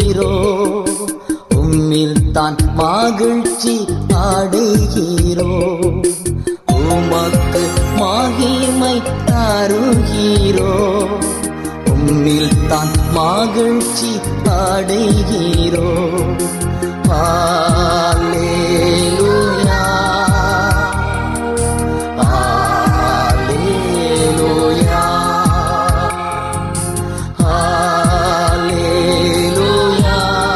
தாருகிறோ உம்மில் தான் மகிழ்ச்சி அடைகிறோ உமக்கு மகிமை தருகிறோ உம்மில் தான் மகிழ்ச்சி அடைகிறோ ஹalleluya ஹalleluya ஹalleluya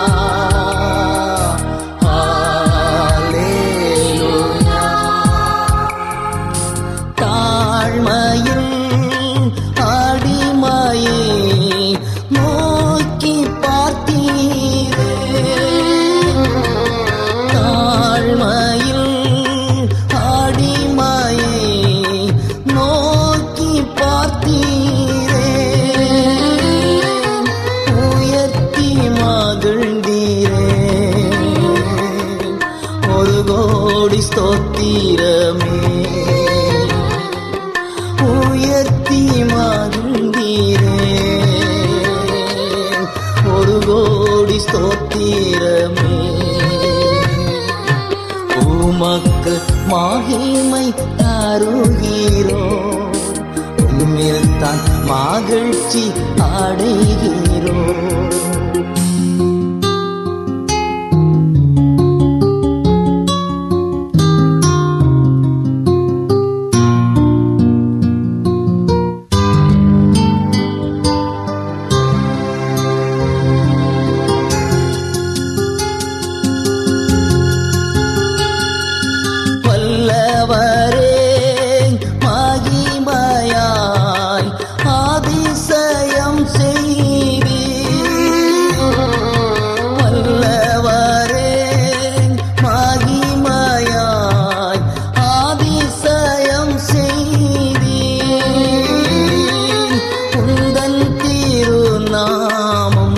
ஹalleluya தாழ்மையில் அடிமையை நோக்கி பார்த்தீரே தாழ்மையில் அடிமையை நோக்கி பார்த்தீரே உயர்த்தி மகிழ்ந்தீரே ஒரு கோடி ஸ்தோத்திரமே உயர்த்தி மகிழ்ந்தீரே ஒரு கோடி ஸ்தோத்திரமே உமக்கு மகிமை தருகிறோ உம்மில் தான் மகிழ்ச்சி அடைகிறோ வல்லவரே மகிமையாய் அதிசயம் செய்தி வல்லவரே மகிமையாய் அதிசயம் செய்தி உந்தன் திருநாமம்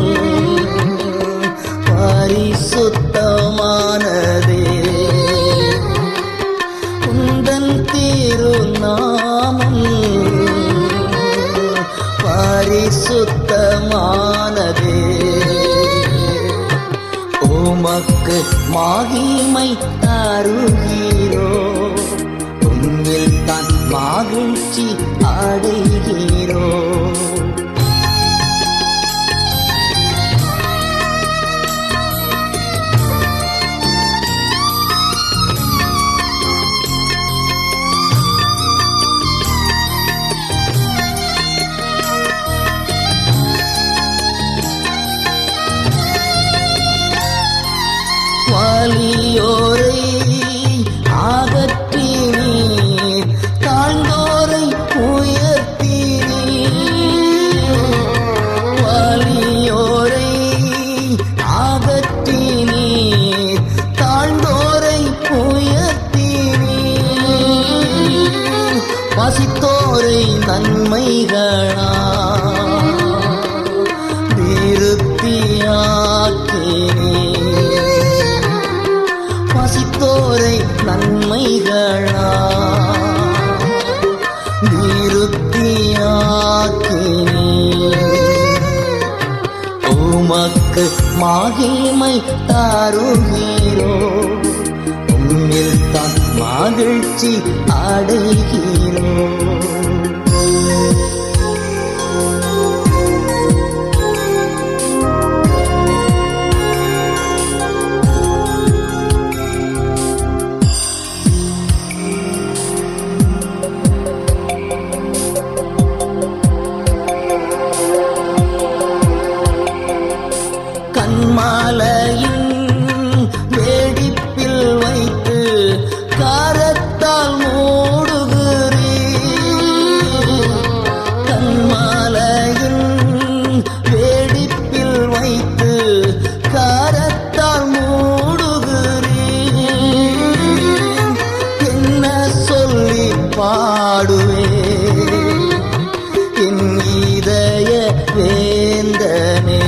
பரிசுத்தமானதே உந்தன் திருநாமம் பரிசுத்தமானதே உமக்கு மகிமை தருகிறோ உம்மில் தான் மகிழ்ச்சி அடைகிறோ வலியோரை அகற்றி நீர் தாழ்ந்தோரை உயர்த்தி வலியோரை அகற்றி நீர் தாழ்ந்தோரை உயர்த்தி பசித்தோரை நன்மைகளா திருப்தியாக்கினீர் பசித்தோரை நன்மைகளா திருப்தியாக்கினீர் உமக்கு மகிமை தாருகிறோ உம்மில் தான் மகிழ்ச்சி அடைகிறோ கண்மாலையின் வேடிப்பில் வைத்து காரத்தால் மூடுகிறீ கண்மாலையின் வேடிப்பில் வைத்து காரத்தால் மூடுகிறீ என்ன சொல்லி பாடுவே என் இதய வேந்தனே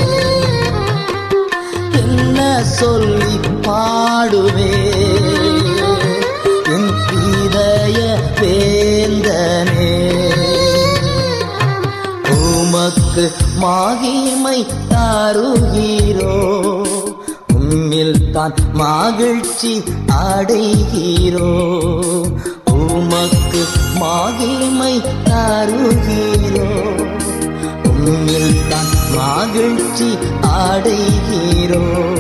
என்ன சொல்லி பாடுவே என் இதய வேந்தனே உமக்கு மகிமை தா தாருகிறோ உம்மில் தான் மகிழ்ச்சி அடைகிறோ உமக்கு மகிமை தருகிறோ உம்மில் தான் மகிழ்ச்சி அடைகிறோ